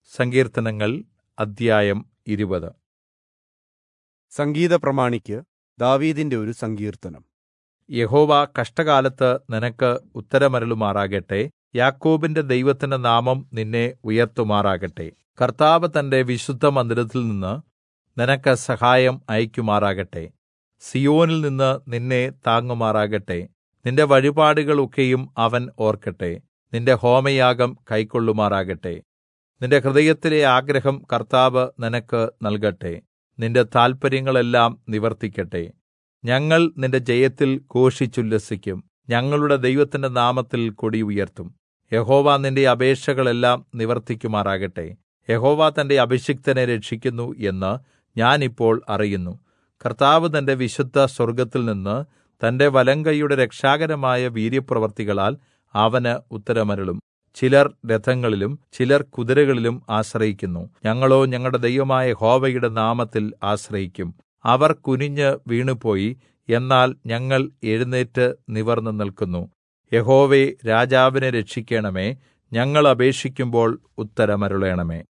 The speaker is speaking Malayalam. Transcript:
സങ്കീർത്തനങ്ങൾ അദ്ധ്യായം ഇരുപത് സംഗീത പ്രമാണിക്ക് ദാവീദിന്റെ ഒരു സങ്കീർത്തനം യഹോവ കഷ്ടകാലത്ത് നിനക്ക് ഉത്തരമരുളുമാറാകട്ടെ യാക്കോബിന്റെ ദൈവത്തിന്റെ നാമം നിന്നെ ഉയർത്തുമാറാകട്ടെ കർത്താവ് തന്റെ വിശുദ്ധ മന്ദിരത്തിൽ നിന്ന് നിനക്ക് സഹായം അയക്കുമാറാകട്ടെ സിയോനിൽ നിന്ന് നിന്നെ താങ്ങുമാറാകട്ടെ നിന്റെ വഴിപാടുകൾ ഒക്കെയും അവൻ ഓർക്കട്ടെ നിന്റെ ഹോമയാഗം കൈക്കൊള്ളുമാറാകട്ടെ നിന്റെ ഹൃദയത്തിലെ ആഗ്രഹം കർത്താവ് നിനക്ക് നൽകട്ടെ നിന്റെ താല്പര്യങ്ങളെല്ലാം നിവർത്തിക്കട്ടെ ഞങ്ങൾ നിന്റെ ജയത്തിൽ ഘോഷിച്ചുല്ലസിക്കും ഞങ്ങളുടെ ദൈവത്തിന്റെ നാമത്തിൽ കൊടി ഉയർത്തും യഹോവ നിന്റെ അപേക്ഷകളെല്ലാം നിവർത്തിക്കുമാറാകട്ടെ യഹോവ തന്റെ അഭിഷിക്തനെ രക്ഷിക്കുന്നു എന്ന് ഞാൻ ഇപ്പോൾ അറിയുന്നു കർത്താവ് തന്റെ വിശുദ്ധ സ്വർഗ്ഗത്തിൽ നിന്ന് തന്റെ വലങ്കൈയുടെ രക്ഷാകരമായ വീര്യപ്രവർത്തികളാൽ അവന് ഉത്തരമരുളും ചിലർ രഥങ്ങളിലും ചിലർ കുതിരകളിലും ആശ്രയിക്കുന്നു ഞങ്ങളോ ഞങ്ങളുടെ ദൈവമായ യഹോവയുടെ നാമത്തിൽ ആശ്രയിക്കും അവർ കുനിഞ്ഞ് വീണുപോയി എന്നാൽ ഞങ്ങൾ എഴുന്നേറ്റ് നിവർന്നു നിൽക്കുന്നു യഹോവേ രാജാവിനെ രക്ഷിക്കണമേ ഞങ്ങൾ അപേക്ഷിക്കുമ്പോൾ ഉത്തരമരുളേണമേ